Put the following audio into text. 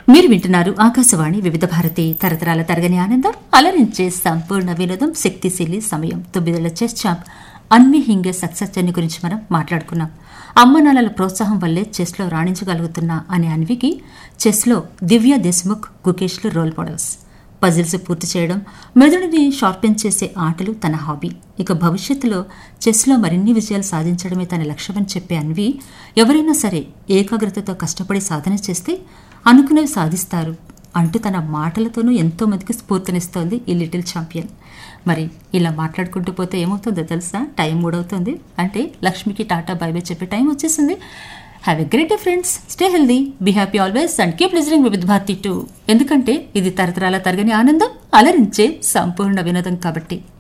మీరు వింటున్నారు ఆకాశవాణి వివిధ భారతి తరతరాల తరగని ఆనందం అలరించే సంపూర్ణ వినోదం శక్తిశీలి సమయం తొమ్మిదేళ్ల chess champ Anvi Hinge success journey గురించి మనం మాట్లాడుకున్నాం అమ్మ నాన్నల ప్రోత్సాహం వల్లే చెస్లో రాణించగలుగుతున్నా అనే అన్వికి చెస్లో దివ్య దేశ్ముఖ్ గుకేష్లు రోల్ మోడల్స్ పజిల్స్ పూర్తి చేయడం మెదడుని షార్పెన్ చేసే ఆటలు తన హాబీ ఇక భవిష్యత్తులో చెస్లో మరిన్ని విజయాలు సాధించడమే తన లక్ష్యమని చెప్పే అన్వి ఎవరైనా సరే ఏకాగ్రతతో కష్టపడి సాధన చేస్తే అనుకునేవి సాధిస్తారు అంటూ తన మాటలతోనూ ఎంతో మందికి స్ఫూర్తినిస్తోంది ఈ లిటిల్ ఛాంపియన్ మరి ఇలా మాట్లాడుకుంటూ పోతే ఏమవుతుందో తెలుసా టైం మూడవుతుంది అంటే లక్ష్మికి టాటా బై బై చెప్పే టైం వచ్చేసింది have a great day friends stay healthy be happy always and keep listening with Bharati too ఎందుకంటే ఇది తరతరాల తరగని ఆనందం అలరించే సంపూర్ణ వినోదం కాబట్టి